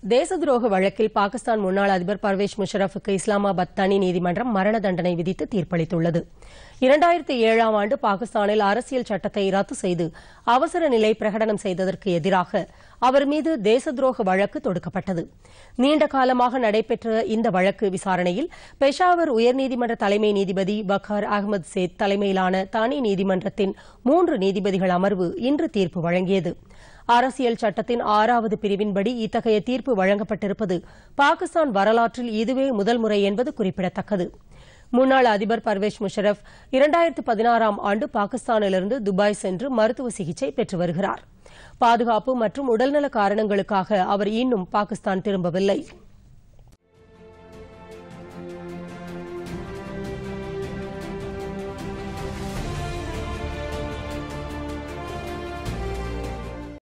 தேச துரோக வழக்கில் பாகிஸ்தான் முன்னாள் அதிபர் பர்வேஷ் முஷரஃபுக்கு இஸ்லாமாபாத் தனி நீதிமன்றம் மரண தண்டனை விதித்து தீர்ப்பளித்துள்ளது இரண்டாயிரத்தி ஏழாம் ஆண்டு பாகிஸ்தானில் அரசியல் சட்டத்தை ரத்து செய்து அவசர நிலை பிரகடனம் செய்ததற்கு எதிராக அவர் மீது தேச துரோக வழக்கு தொடுக்கப்பட்டது நீண்ட காலமாக நடைபெற்ற இந்த வழக்கு விசாரணையில் பெஷாவர் உயர்நீதிமன்ற தலைமை நீதிபதி பக்கார் அகமது சேத் தலைமையிலான தனி நீதிமன்றத்தின் மூன்று நீதிபதிகள் அமர்வு இன்று தீர்ப்பு வழங்கியது அரசியல் சட்டத்தின் ஆறாவது பிரிவின்படி இத்தகைய தீர்ப்பு வழங்கப்பட்டிருப்பது பாகிஸ்தான் வரலாற்றில் இதுவே முதல் முறை என்பது குறிப்பிடத்தக்கது முன்னாள் அதிபர் பர்வேஷ் முஷரப் இரண்டாயிரத்து பதினாறாம் ஆண்டு பாகிஸ்தானிலிருந்து துபாய் சென்று மருத்துவ சிகிச்சை பெற்று வருகிறார் பாதுகாப்பு மற்றும் உடல்நல காரணங்களுக்காக அவர் இன்னும் பாகிஸ்தான் திரும்பவில்லை